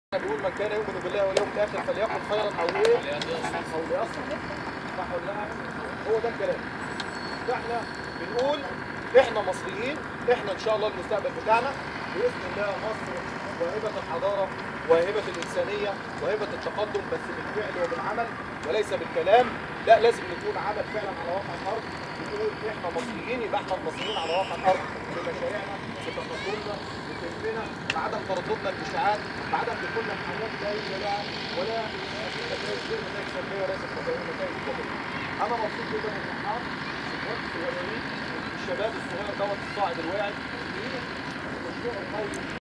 بيقول من كان يؤمن بالله واليوم الاخر فليقل خيرا او ايه؟ او ليصمت صح ولا لا؟ هو ده الكلام. فاحنا بنقول احنا مصريين احنا ان شاء الله المستقبل بتاعنا باذن الله مصر واهبه الحضاره واهبه الانسانيه واهبه التقدم بس بالفعل وبالعمل وليس بالكلام لا لازم نكون عمل فعلا على واقع الارض نقول احنا مصريين يبقى احنا المصريين على واقع الارض بمشاريعنا بتقدمنا بفهمنا بعدم ترددنا الاشاعات بعدم دخولنا في حاجات لا ولا ولا نتائج غير نتائج سلبيه وليست نتائج نتائج ايجابيه. انا مبسوط جدا من الحرب الصغيرين الشباب الصغير دوت الصاعد الواعد المشروع القوي